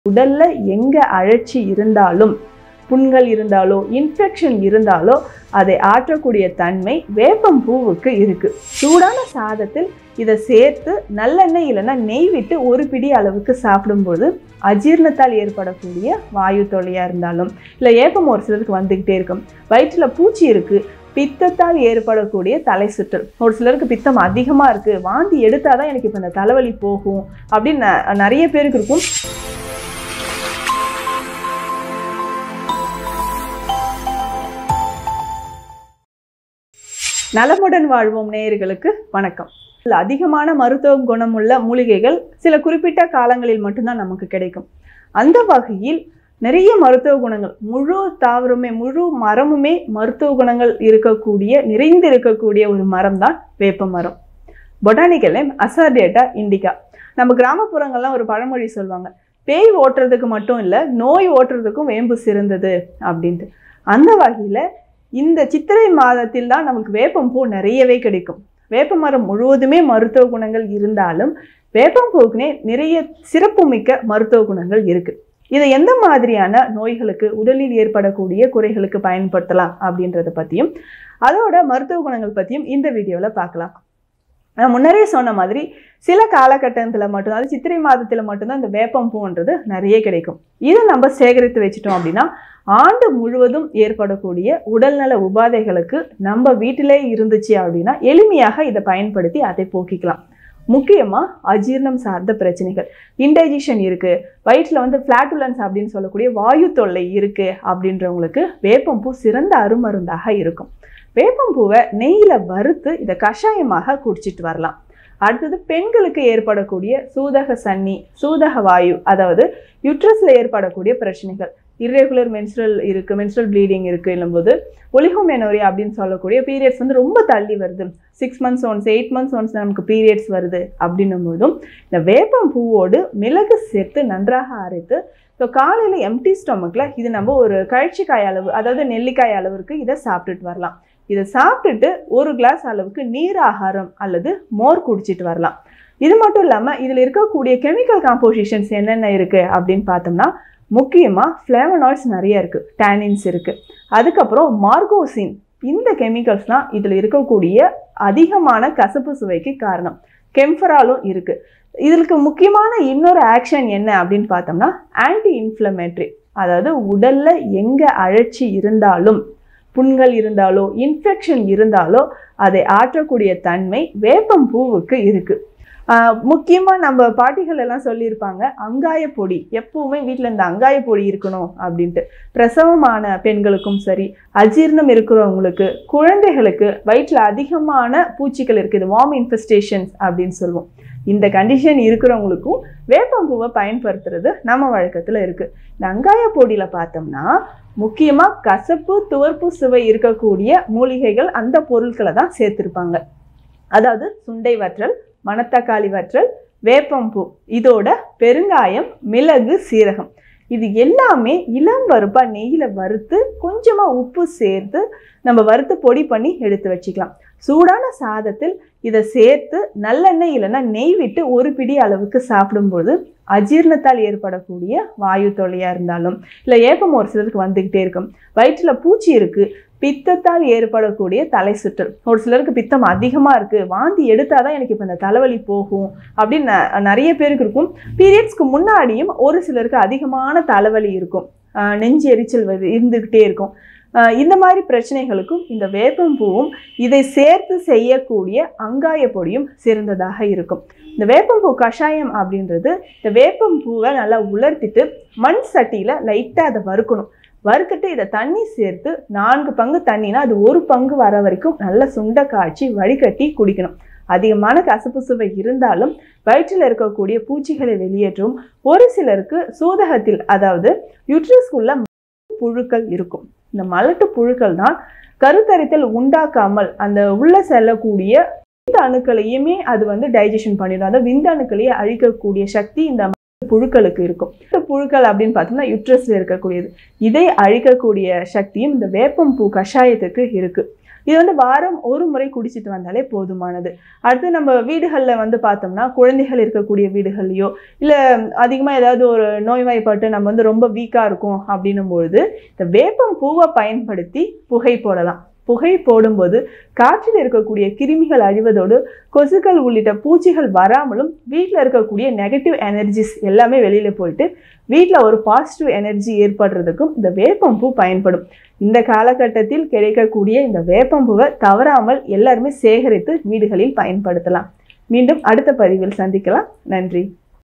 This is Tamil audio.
உடல்ல எங்க அழற்சி இருந்தாலும் புண்கள் இருந்தாலோ இன்ஃபெக்ஷன் இருந்தாலோ அதை ஆற்றக்கூடிய தன்மை வேப்பம் பூவுக்கு இருக்கு சூடான சாதத்தில் இதை சேர்த்து நல்லெண்ணெய் இல்லைன்னா நெய் விட்டு ஒரு பிடி அளவுக்கு சாப்பிடும்போது அஜீரணத்தால் ஏற்படக்கூடிய வாயு தொல்லையா இருந்தாலும் இல்லை ஏப்பம் ஒரு சிலருக்கு வந்துக்கிட்டே இருக்கும் வயிற்றுல பூச்சி இருக்கு பித்தத்தால் ஏற்படக்கூடிய தலை சுற்றல் ஒரு சிலருக்கு பித்தம் அதிகமாக இருக்குது வாந்தி எடுத்தாதான் எனக்கு இப்போ இந்த தலைவலி போகும் அப்படின்னு ந- நிறைய பேருக்கு இருக்கும் நலமுடன் வாழ்வோம் நேயர்களுக்கு வணக்கம் இதுல அதிகமான மருத்துவ குணமுள்ள மூலிகைகள் சில குறிப்பிட்ட காலங்களில் மட்டும்தான் நமக்கு கிடைக்கும் அந்த வகையில் நிறைய மருத்துவ குணங்கள் முழு தாவரமே முழு மரமுமே மருத்துவ குணங்கள் இருக்கக்கூடிய நிறைந்து இருக்கக்கூடிய ஒரு மரம் தான் வேப்ப மரம் பொட்டானிக்கல் நேம் அசார்டேட்டா இண்டிகா நம்ம கிராமப்புறங்கள்லாம் ஒரு பழமொழி சொல்லுவாங்க பேய் ஓட்டுறதுக்கு மட்டும் இல்லை நோய் ஓட்டுறதுக்கும் வேம்பு சிறந்தது அப்படின்ட்டு அந்த வகையில் இந்த சித்திரை மாதத்தில் தான் நமக்கு வேப்பம்பூ நிறையவே கிடைக்கும் வேப்ப மரம் முழுவதுமே மருத்துவ குணங்கள் இருந்தாலும் வேப்பம்பூக்குனே நிறைய சிறப்புமிக்க மருத்துவ குணங்கள் இருக்கு இதை எந்த மாதிரியான நோய்களுக்கு உடலில் ஏற்படக்கூடிய குறைகளுக்கு பயன்படுத்தலாம் அப்படின்றத பற்றியும் அதோட மருத்துவ குணங்கள் பற்றியும் இந்த வீடியோவில் பார்க்கலாம் நான் முன்னரே சொன்ன மாதிரி சில காலகட்டத்தில் மட்டும் அதாவது சித்திரை மாதத்தில் மட்டும்தான் இந்த வேப்பம் பூன்றது நிறைய கிடைக்கும் இதை நம்ம சேகரித்து வச்சிட்டோம் அப்படின்னா ஆண்டு முழுவதும் ஏற்படக்கூடிய உடல்நல உபாதைகளுக்கு நம்ம வீட்டிலே இருந்துச்சு அப்படின்னா எளிமையாக இதை பயன்படுத்தி அதை போக்கிக்கலாம் முக்கியமாக அஜீரணம் சார்ந்த பிரச்சனைகள் இன்டைஜஷன் இருக்குது வயிற்றில் வந்து ஃப்ளாட்டுலன்ஸ் அப்படின்னு சொல்லக்கூடிய வாயு தொல்லை இருக்குது அப்படின்றவங்களுக்கு வேப்பம்பூ சிறந்த அருமருந்தாக இருக்கும் வேப்பம்பூவை நெய்யில் வறுத்து இதை கஷாயமாக குடிச்சிட்டு வரலாம் அடுத்தது பெண்களுக்கு ஏற்படக்கூடிய சூதக சன்னி சூதக வாயு அதாவது யுட்ரஸில் ஏற்படக்கூடிய பிரச்சனைகள் இர்ரெகுலர் மென்ஸ்ட்ரல் இருக்குது மென்ஸ்ட்ரல் ப்ளீடிங் இருக்குது இல்லும்போது ஒலிகோமெனோரியா அப்படின்னு சொல்லக்கூடிய பீரியட்ஸ் வந்து ரொம்ப தள்ளி வருது six months once eight months once நமக்கு பீரியட்ஸ் வருது அப்படின்னும் போதும் இந்த வேப்பம் பூவோடு மிளகு சேர்த்து நன்றாக அரைத்து ஸோ காலையில் எம்டி ஸ்டொமக்கில் இது நம்ம ஒரு கழிச்சிக்காய் அளவு அதாவது நெல்லிக்காய் அளவிற்கு இதை சாப்பிட்டுட்டு வரலாம் இதை சாப்பிட்டுட்டு ஒரு கிளாஸ் அளவுக்கு நீர் ஆகாரம் அல்லது மோர் குடிச்சிட்டு வரலாம் இது மட்டும் இல்லாமல் இதில் இருக்கக்கூடிய கெமிக்கல் காம்போசிஷன்ஸ் என்னென்ன இருக்குது அப்படின்னு பார்த்தோம்னா முக்கியமாக ஃப்ளேவனாய்ட்ஸ் நிறைய இருக்குது டேனின்ஸ் இருக்குது அதுக்கப்புறம் மார்கோசின் இந்த கெமிக்கல்ஸ்லாம் இதில் இருக்கக்கூடிய அதிகமான கசப்பு சுவைக்கு காரணம் கெம்ஃபராலும் இருக்குது இதுக்கு முக்கியமான இன்னொரு ஆக்ஷன் என்ன அப்படின்னு பார்த்தோம்னா ஆன்டி இன்ஃப்ளமேட்ரி அதாவது உடலில் எங்கே அழற்சி இருந்தாலும் புண்கள் இருந்தாலோ இன்ஃபெக்ஷன் இருந்தாலோ அதை ஆற்றக்கூடிய தன்மை வேப்பம் பூவுக்கு இருக்குது முக்கியமாக நம்ம பாட்டிகள் எல்லாம் சொல்லியிருப்பாங்க அங்காய பொடி எப்பவுமே வீட்டில் இந்த அங்காய பொடி இருக்கணும் அப்படின்ட்டு பிரசவமான பெண்களுக்கும் சரி அஜீர்ணம் இருக்கிறவங்களுக்கு குழந்தைகளுக்கு வயிற்றில் அதிகமான பூச்சிகள் இருக்குது வார்ம் இன்ஃபெஸ்டேஷன்ஸ் அப்படின்னு சொல்லுவோம் இந்த கண்டிஷன் இருக்கிறவங்களுக்கும் வேப்பம்பூவை பயன்படுத்துறது நம்ம வழக்கத்தில் இருக்குது இந்த அங்காய பொடியில் பார்த்தோம்னா முக்கியமாக கசப்பு துவர்ப்பு சுவை இருக்கக்கூடிய மூலிகைகள் அந்த பொருட்களை தான் சேர்த்துருப்பாங்க அதாவது சுண்டை வற்றல் மணத்தக்காளி வற்றல் வேப்பம்பூ இதோட பெருங்காயம் மிளகு சீரகம் இது எல்லாமே இளம் வறுப்பா நெய்யில் வறுத்து கொஞ்சமாக உப்பு சேர்த்து நம்ம வறுத்து பொடி பண்ணி எடுத்து வச்சுக்கலாம் சூடான சாதத்தில் இதை சேர்த்து நல்லெண்ணெய் இல்லைன்னா நெய் விட்டு ஒரு பிடி அளவுக்கு சாப்பிடும்போது அஜீரணத்தால் ஏற்படக்கூடிய வாயு தொல்லையாக இருந்தாலும் இல்லை ஏப்பம் ஒரு சிலருக்கு வந்துக்கிட்டே இருக்கும் வயிற்றில் பூச்சி இருக்குது பித்தத்தால் ஏற்படக்கூடிய தலை சுற்றல் ஒரு சிலருக்கு பித்தம் அதிகமாக இருக்குது வாந்தி எடுத்தாதான் எனக்கு இப்போ இந்த தலைவலி போகும் அப்படின்னு ந- நிறைய பேருக்கு இருக்கும் பீரியட்ஸ்க்கு முன்னாடியும் ஒரு சிலருக்கு அதிகமான தலைவலி இருக்கும் ஆஹ் நெஞ்சு எரிச்சல் வந்து இருந்துக்கிட்டே இருக்கும் ஆஹ் இந்த மாதிரி பிரச்சனைகளுக்கும் இந்த வேப்பம்பூவும் இதை சேர்த்து செய்யக்கூடிய அங்காய பொடியும் சிறந்ததாக இருக்கும் இந்த வேப்பம்பூ கஷாயம் அப்படின்றது இந்த வேப்பம்பூவை நல்லா உலர்த்திட்டு மண் சட்டியில் லைட்டாக அதை வறுக்கணும் வறுத்துட்டு இதை தண்ணி சேர்த்து நான்கு பங்கு தண்ணினா அது ஒரு பங்கு வர வரைக்கும் நல்லா சுண்ட காய்ச்சி வடிகட்டி குடிக்கணும் அதிகமான கசப்பு சுவை இருந்தாலும் வயிற்றில் இருக்கக்கூடிய பூச்சிகளை வெளியேற்றும் ஒரு சிலருக்கு சூதகத்தில் அதாவது யுட்ரஸ்குள்ள புழுக்கள் இருக்கும் இந்த மலட்டு புழுக்கள் தான் கருத்தரித்தல் உண்டாக்காமல் அந்த உள்ள செல்லக்கூடிய விந்து அணுக்களையுமே அது வந்து டைஜஷன் பண்ணிடும் அதாவது விந்து அணுக்களையே அழிக்கக்கூடிய சக்தி இந்த புழுக்களுக்கு இருக்கும் இந்த புழுக்கள் அப்படின்னு பார்த்தோம்னா யுட்ரஸ்ல இருக்கக்கூடியது இதை அழிக்கக்கூடிய சக்தியும் இந்த வேப்பம் பூ கஷாயத்துக்கு இருக்கு இது வந்து வாரம் ஒரு முறை குடிச்சிட்டு வந்தாலே போதுமானது அடுத்து நம்ம வீடுகளில் வந்து பார்த்தோம்னா குழந்தைகள் இருக்கக்கூடிய வீடுகள்லையோ இல்லை அதிகமாக ஏதாவது ஒரு நோய்வாய்ப்பட்டு நம்ம வந்து ரொம்ப வீக்காக இருக்கும் அப்படின்னும் பொழுது இந்த வேப்பம் பூவை பயன்படுத்தி புகை போடலாம் புகை போடும்போது காற்றில் இருக்கக்கூடிய கிருமிகள் அழிவதோடு கொசுக்கள் உள்ளிட்ட பூச்சிகள் வராமலும் வீட்டில் இருக்கக்கூடிய நெகட்டிவ் எனர்ஜிஸ் எல்லாமே வெளியில் போயிட்டு வீட்டில் ஒரு பாசிட்டிவ் எனர்ஜி ஏற்படுறதுக்கும் இந்த வேப்பம்பூ பயன்படும் இந்த காலகட்டத்தில் கிடைக்கக்கூடிய இந்த வேப்பம்பூவை தவறாமல் எல்லாருமே சேகரித்து வீடுகளில் பயன்படுத்தலாம் மீண்டும் அடுத்த பதிவில் சந்திக்கலாம் நன்றி